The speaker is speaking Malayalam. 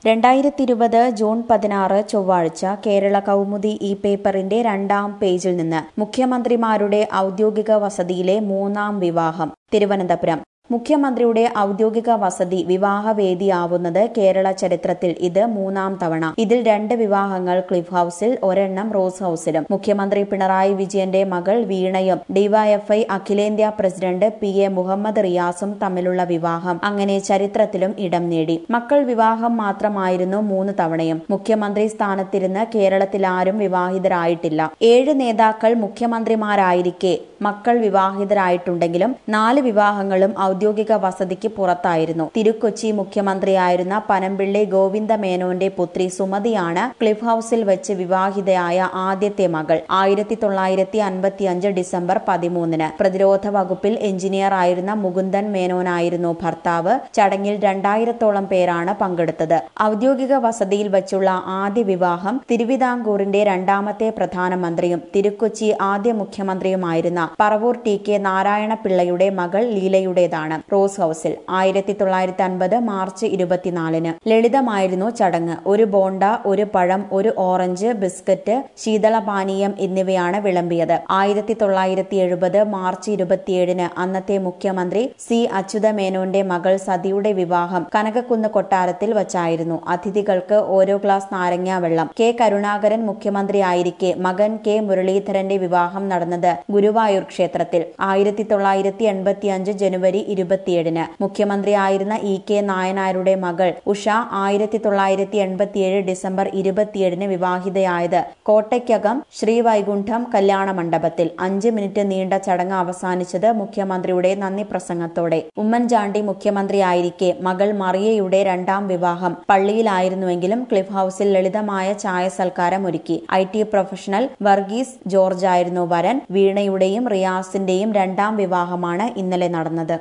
രണ്ടായിരത്തി ഇരുപത് ജൂൺ പതിനാറ് ചൊവ്വാഴ്ച കേരള കൗമുദി ഈ പേപ്പറിന്റെ രണ്ടാം പേജിൽ നിന്ന് മുഖ്യമന്ത്രിമാരുടെ ഔദ്യോഗിക വസതിയിലെ മൂന്നാം വിവാഹം തിരുവനന്തപുരം മുഖ്യമന്ത്രിയുടെ ഔദ്യോഗിക വസതി വിവാഹവേദിയാവുന്നത് കേരള ചരിത്രത്തിൽ ഇത് മൂന്നാം തവണ ഇതിൽ രണ്ട് വിവാഹങ്ങൾ ക്ലിഫ് ഹൌസിൽ ഒരെണ്ണം റോസ് ഹൌസിലും മുഖ്യമന്ത്രി പിണറായി വിജയന്റെ മകൾ വീണയും ഡിവൈഎഫ്ഐ അഖിലേന്ത്യാ പ്രസിഡന്റ് പി എ മുഹമ്മദ് റിയാസും തമ്മിലുള്ള വിവാഹം അങ്ങനെ ചരിത്രത്തിലും ഇടം നേടി മക്കൾ വിവാഹം മാത്രമായിരുന്നു മൂന്ന് തവണയും മുഖ്യമന്ത്രി സ്ഥാനത്തിരുന്ന് കേരളത്തിൽ ആരും വിവാഹിതരായിട്ടില്ല ഏഴ് നേതാക്കൾ മുഖ്യമന്ത്രിമാരായിരിക്കെ മക്കൾ വിവാഹിതരായിട്ടുണ്ടെങ്കിലും നാല് വിവാഹങ്ങളും ഔദ്യോഗിക വസതിക്ക് പുറത്തായിരുന്നു തിരുക്കൊച്ചി മുഖ്യമന്ത്രിയായിരുന്ന പനമ്പിള്ളി ഗോവിന്ദ മേനോന്റെ പുത്രി സുമതിയാണ് ക്ലിഫ് ഹൌസിൽ വെച്ച് വിവാഹിതയായ ആദ്യത്തെ മകൾ ആയിരത്തി തൊള്ളായിരത്തി അൻപത്തിയഞ്ച് ഡിസംബർ പതിമൂന്നിന് പ്രതിരോധ വകുപ്പിൽ എഞ്ചിനീയർ ആയിരുന്ന മുകുന്ദൻ മേനോനായിരുന്നു ഭർത്താവ് ചടങ്ങിൽ രണ്ടായിരത്തോളം പേരാണ് പങ്കെടുത്തത് ഔദ്യോഗിക വസതിയിൽ വെച്ചുള്ള ആദ്യ വിവാഹം തിരുവിതാംകൂറിന്റെ രണ്ടാമത്തെ പ്രധാനമന്ത്രിയും തിരുക്കൊച്ചി ആദ്യ മുഖ്യമന്ത്രിയുമായിരുന്ന പറവൂർ ടി കെ നാരായണപിള്ളയുടെ മകൾ ലീലയുടേതാണ് റോസ് ഹൌസിൽ ആയിരത്തി തൊള്ളായിരത്തി അൻപത് മാർച്ച് ഇരുപത്തിനാലിന് ലളിതമായിരുന്നു ചടങ്ങ് ഒരു ബോണ്ട ഒരു പഴം ഒരു ഓറഞ്ച് ബിസ്ക്കറ്റ് ശീതളപാനീയം എന്നിവയാണ് വിളമ്പിയത് ആയിരത്തി തൊള്ളായിരത്തി എഴുപത് മാർച്ച് ഇരുപത്തിയേഴിന് അന്നത്തെ മുഖ്യമന്ത്രി സി അച്യുത മേനോന്റെ മകൾ സതിയുടെ വിവാഹം കനകക്കുന്ന് കൊട്ടാരത്തിൽ വച്ചായിരുന്നു അതിഥികൾക്ക് ഓരോ ഗ്ലാസ് നാരങ്ങാ വെള്ളം കെ കരുണാകരൻ മുഖ്യമന്ത്രിയായിരിക്കെ മകൻ കെ മുരളീധരന്റെ വിവാഹം നടന്നത് ഗുരുവായൂർ ക്ഷേത്രത്തിൽ ആയിരത്തി തൊള്ളായിരത്തി എൺപത്തിയഞ്ച് ജനുവരി ഇരുപത്തിയേഴിന് മുഖ്യമന്ത്രിയായിരുന്ന ഇ കെ നായനാരുടെ മകൾ ഉഷ ആയിരത്തി തൊള്ളായിരത്തി എൺപത്തിയേഴ് ഡിസംബർ ഇരുപത്തിയേഴിന് വിവാഹിതയായത് കോട്ടയ്ക്കകം ശ്രീവൈകുണ്ഠം കല്യാണ മണ്ഡപത്തിൽ അഞ്ച് മിനിറ്റ് നീണ്ട ചടങ്ങ് അവസാനിച്ചത് മുഖ്യമന്ത്രിയുടെ നന്ദി പ്രസംഗത്തോടെ ഉമ്മൻചാണ്ടി മുഖ്യമന്ത്രിയായിരിക്കെ മകൾ മറിയയുടെ രണ്ടാം വിവാഹം പള്ളിയിലായിരുന്നുവെങ്കിലും ക്ലിഫ് ഹൌസിൽ ലളിതമായ ചായ സൽക്കാരം ഒരുക്കി I T professional Varghese George ആയിരുന്നു വരൻ വീണയുടെയും റിയാസിന്റെയും രണ്ടാം വിവാഹമാണ് ഇന്നലെ നടന്നത്